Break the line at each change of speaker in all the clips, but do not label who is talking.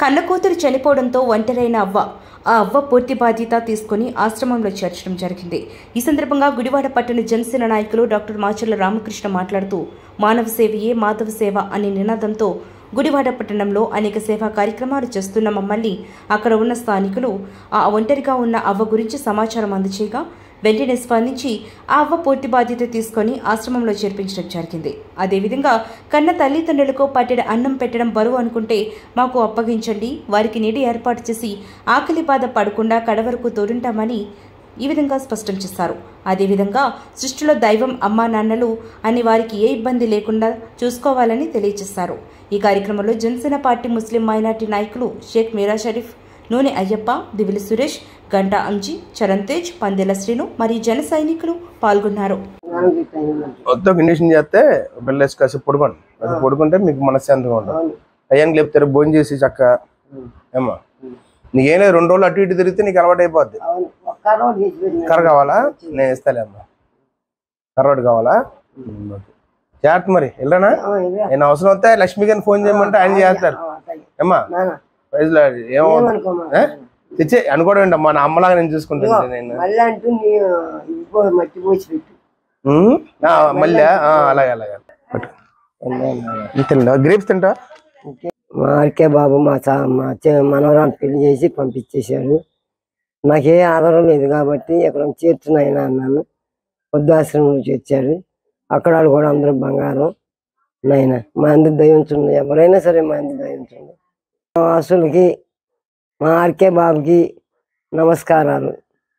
కన్నకూతురు చనిపోవడంతో ఒంటరైన అవ్వ ఆ అవ్వ పూర్తి బాధ్యత తీసుకుని ఆశ్రమంలో చేర్చడం జరిగింది ఈ సందర్భంగా గుడివాడ పట్టణ జనసేన నాయకులు డాక్టర్ మాచర్ల రామకృష్ణ మాట్లాడుతూ మానవ సేవయే మాధవ సేవ అనే నినాదంతో గుడివాడ పట్టణంలో అనేక సేవా కార్యక్రమాలు చేస్తున్న మమ్మల్ని అక్కడ ఉన్న స్థానికులు ఆ ఒంటరిగా ఉన్న అవ్వ గురించి సమాచారం అందచేయగా వెంటనే స్పందించి ఆ అవ్వ పూర్తి బాధ్యత తీసుకొని ఆశ్రమంలో చేర్పించడం జరిగింది అదేవిధంగా కన్న తల్లిదండ్రులకు పట్టెడ అన్నం పెట్టడం బరువు అనుకుంటే మాకు అప్పగించండి వారికి నీటి ఏర్పాటు చేసి ఆకలి బాధ పడకుండా కడవరకు తోడుంటామని ఈ విధంగా స్పష్టం చేశారు అదేవిధంగా సృష్టిలో దైవం అమ్మా నాన్నలు అని వారికి ఏ ఇబ్బంది లేకుండా చూసుకోవాలని తెలియజేశారు ఈ కార్యక్రమంలో జనసేన పార్టీ ముస్లిం మైనార్టీ నాయకులు షేక్ మీరా షరీఫ్ నూనె అయ్యప్ప దివిలి సురేష్ గంటా అంజీ చరణ్ తేజ్ పందెల శ్రీను మరియు జన సైనికులు పాల్గొన్నారు
మొత్తం కండిషన్ చేస్తే బిల్లేసి కాసేపు పడుకోండి అది పడుకుంటే మీకు మనశ్శాంతిగా ఉంటుంది అయ్యానికి లేపుతారు భోజనం చేసి చక్క ఏమా నీకేం లేదు రెండు రోజులు అటు ఇటు తిరిగితే నీకు అలవాటు అయిపోద్ది కర్ర కావాలా నేను ఇస్తాలే అమ్మా కర్ర ఒకటి కావాలా ఉమ్, ఓకే. జాగ్రత్త మరి వెళ్ళనా నేను అవసరం వస్తే లక్ష్మి గారిని ఫోన్ చేయమంటే ఆయన చేస్తారు ఏమ్మా ప్రైజ్ లార్డ్. ఏమో ఏ? తెచ్చే అనుకోవడం ఏంటి అమ్మా నా అమ్మలాగా నేను చూసుకుంటాను నేను
మళ్ళీ అంటూ నీ ఇదిగో మట్టి పోసి పెట్టు
ఉమ్, ఆ, మళ్ళీ ఆ, అలాగే అలాగే తింటా గ్రేప్స్ తింటా
మా ఆర్కే బాబు మా చా మా చె- మనవరాలు పెళ్లి చేసి పంపించేశారు నాకే ఆధారం లేదు కాబట్టి ఇక్కడ చేర్చున్నాయన అన్నాను వృద్ధాశ్రమంలో చేర్చారు అక్కడ వాళ్ళు కూడా అందరూ బంగారం నాయన మా అందరి దయించండి ఎవరైనా సరే మా అందరి దయించండి మా వాసులకి మా ఆర్కే బాబుకి నమస్కారాలు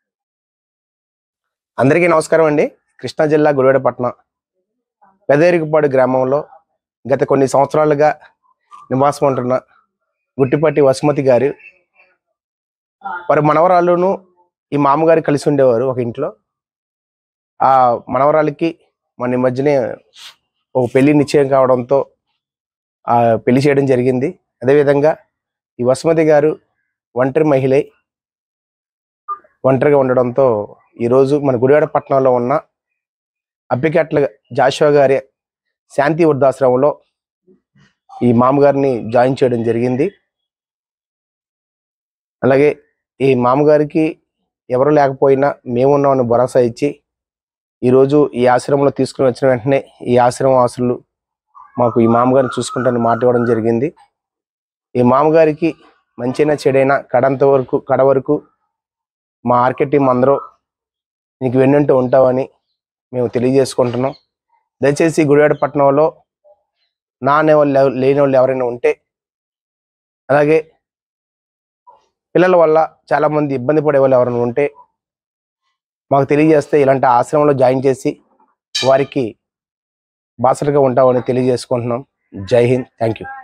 అందరికీ నమస్కారం అండి కృష్ణా జిల్లా గుడివాడపట్నం పెదేరికపాడు గ్రామంలో గత కొన్ని సంవత్సరాలుగా నివాసం ఉంటున్న గుట్టిపట్టి వసుమతి గారు వారి మనవరాళ్ళును ఈ మామగారు కలిసి ఉండేవారు ఒక ఇంట్లో ఆ మనవరాలకి మన ఈ మధ్యనే ఒక పెళ్లి నిశ్చయం కావడంతో ఆ పెళ్లి చేయడం జరిగింది అదేవిధంగా ఈ వసుమతి గారు ఒంటరి మహిళై ఒంటరిగా ఉండడంతో ఈరోజు మన గుడివాడ పట్టణంలో ఉన్న అప్పికట్ల జాషువా గారి శాంతి వృద్ధాశ్రమంలో ఈ మామగారిని జాయిన్ చేయడం జరిగింది అలాగే ఈ మామగారికి ఎవరు లేకపోయినా మేమున్నామని భరోసా ఇచ్చి ఈరోజు ఈ ఆశ్రమంలో తీసుకుని వచ్చిన వెంటనే ఈ ఆశ్రమం ఆసులు మాకు ఈ మామగారిని చూసుకుంటానని మాట ఇవ్వడం జరిగింది ఈ మామగారికి మంచైనా చెడైనా కడంత వరకు కడ వరకు మా ఆర్కే టీం అందరూ నీకు వెన్నంటూ ఉంటామని మేము తెలియజేసుకుంటున్నాం దయచేసి గుడివాడ పట్టణంలో నా అనే వాళ్ళు ఎవ- లేని వాళ్ళు ఎవరైనా ఉంటే అలాగే పిల్లల వల్ల చాలా మంది ఇబ్బంది పడే వాళ్ళు ఎవరైనా ఉంటే మాకు తెలియజేస్తే ఇలాంటి ఆశ్రమంలో జాయిన్ చేసి వారికి బాసటగా ఉంటామని తెలియజేసుకుంటున్నాం జై హింద్ థ్యాంక్ యూ